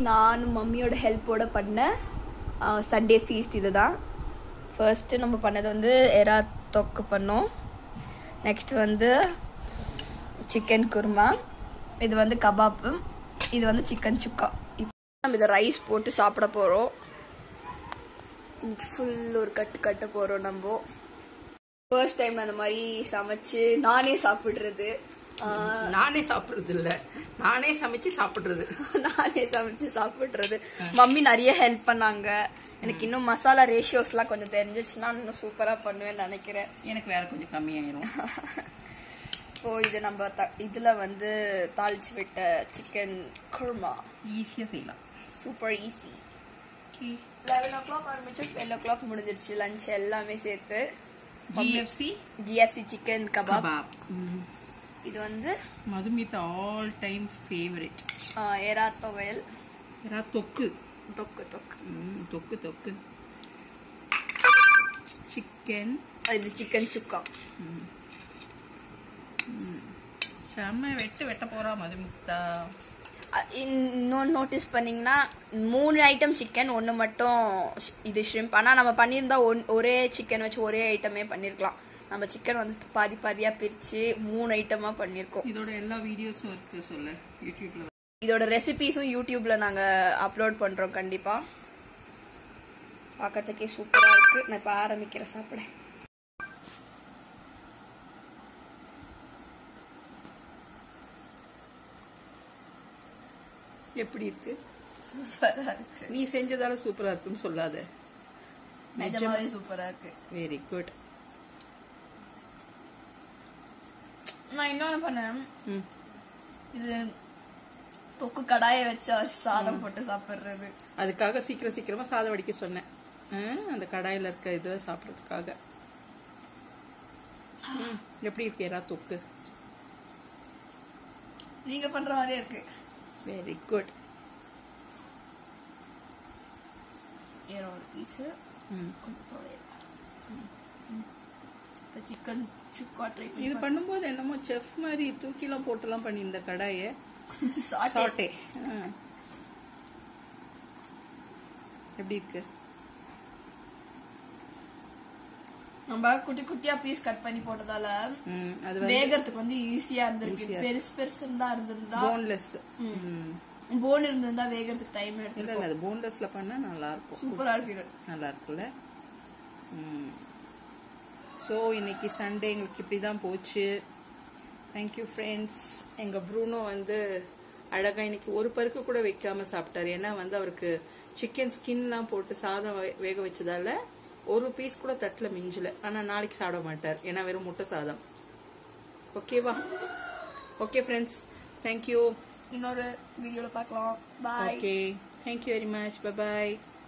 நான் மம்மியோட ஹெல்ப்போட பண்ண Sunday feast இதுதான் ஃபர்ஸ்ட்டு நம்ம பண்ணது வந்து எறா தொக்கு பண்ணோம் நெக்ஸ்ட் வந்து சிக்கன் குருமா இது வந்து கபாப்பு இது வந்து சிக்கன் சுக்கா இப்போ நம்ம இதை ரைஸ் போட்டு சாப்பிட போகிறோம் ஃபுல் ஒரு கட்டு கட்ட போகிறோம் நம்ம ஃபர்ஸ்ட் டைம் அந்த மாதிரி சமைச்சு நானே சாப்பிடுறது ஆஹ், நானே சாப்பிடுறது இல்ல நானே சமைச்சு சாப்பிடுறது நானே சமைச்சு சாப்பிடுறது மம்மி நிறைய ஹெல்ப் பண்ணாங்க எனக்கு இன்னும் மசாலா ரேஷியோஸ்லாம் கொஞ்சம் தெரிஞ்சிச்சுன்னா இன்னும் சூப்பரா பண்ணுவேன்னு நினைக்கிறேன் எனக்கு வேற கொஞ்சம் கம்மியாயிரும் இப்போ இது நம்ம த- இதுல வந்து தாளிச்சு விட்ட சிக்கன் குருமா ஈஸியா செய்யலாம் super easy eleven o'clock ஆரம்பிச்சு டுவெல் ஓ கிளாக் முடிஞ்சிருச்சு லஞ்ச் எல்லாமே சேர்த்து GFC GFC chicken kebab kebab இது வந்து மதுமிதா ஆல் டைம் ஃபேவரட் ஆஹ், எறா துவையல் யாரா தொக்கு தொக்கு தொக்கு ம், தொக்கு தொக்கு சிக்கன் இது சிக்கன் சுக்கா செம்ம வெட்டு வெட்ட போறா மதுமிதா அஹ் இன்னொன்னு நோட்டீஸ் பண்ணீங்கன்னா மூணு ஐட்டம் சிக்கன் ஒன்று மட்டும் ஷ்- இது ஷ்ரிம்ப் ஆனால் நம்ம பண்ணியிருந்தா ஒன் ஒரே சிக்கன் வச்சு ஒரே ஐட்டமே பண்ணியிருக்கலாம் நம்ம சிக்கன் வந்து பாதி பாதியாக பிரித்து மூணு ஐட்டமாக பண்ணியிருக்கோம் இதோட எல்லா வீடியோஸும் இருக்கு சொல்ல யூடியூப்ல இதோட ரெசிபீஸும் யூடியூப்ல நாங்கள் அப்லோட் பண்ணுறோம் கண்டிப்பாக பார்க்கறதுக்கே சூப்பராக இருக்குது நான் இப்போ ஆரம்பிக்கிறேன் சாப்பிட எப்படி இருக்கு சூப்பராக இருக்கு நீ செஞ்சதால சூப்பரா இருக்குன்னு சொல்லாத நிஜமாவே சூப்பராக இருக்கு வெரி குட் நான் இன்னொன்று பண்ணேன் இது தொக்கு கடாயை வச்சு சாதம் போட்டு சாப்பிடுறது அதுக்காக சீக்கிரம் சீக்கிரமா சாதம் வடிக்க சொன்னேன் ஆ, அந்த கடாயில இருக்க இதை சாப்பிட்றதுக்காக ம், எப்படி இருக்கு எறா தொக்கு நீங்க பண்ற மாதிரியே இருக்கு வெரி குட் ஏற ஒரு பீஸ் ம். இப்போ சிக்கன் சுக்கா ட்ரை இது பண்ணும்போது என்னமோ செஃப் மாதிரி தூக்கிலாம் போட்டுலாம் பண்ணி இந்த கடாயை பண்ணி சாட்டே எப்படி இருக்கு நம்ம குட்டி குட்டியா பீஸ் கட் பண்ணி போட்டதால ம், அது வந்து வேகறதுக்கு வந்து ஈஸியா இருந்திருக்கு Easy-ஆ பெருசு பெருசு இருந்தா இருந்திருந்தா போன்லெஸ் போன் இருந்திருந்தா வேகறதுக்கு டைம் இல்ல எடுத்து இல்ல அது போன்லெஸ்ல பண்ணா நல்லா இருக்கும் சூப்பரா இருக்கு இது நல்லா இருக்குல்ல ஸோ இன்னைக்கு சண்டே எங்களுக்கு இப்படி தான் போச்சு தேங்க்யூ ஃப்ரெண்ட்ஸ் எங்கள் ப்ரூனோ வந்து அழகாக இன்னைக்கு ஒரு பருக்கு கூட வைக்காம சாப்பிட்டாரு ஏன்னா வந்து அவருக்கு சிக்கன் ஸ்கின்லாம் போட்டு சாதம் வே- வேக வச்சதால ஒரு பீஸ் கூட தட்டில் மிஞ்சல ஆனால் நாளைக்கு சாப்பிட மாட்டார் ஏன்னா வெறும் முட்டை சாதம் ஓகேவா ஓகே ஃப்ரெண்ட்ஸ் தேங்க்யூ இன்னொரு வீடியோல பார்க்கலாம் bye okay thank you very much bye பாய்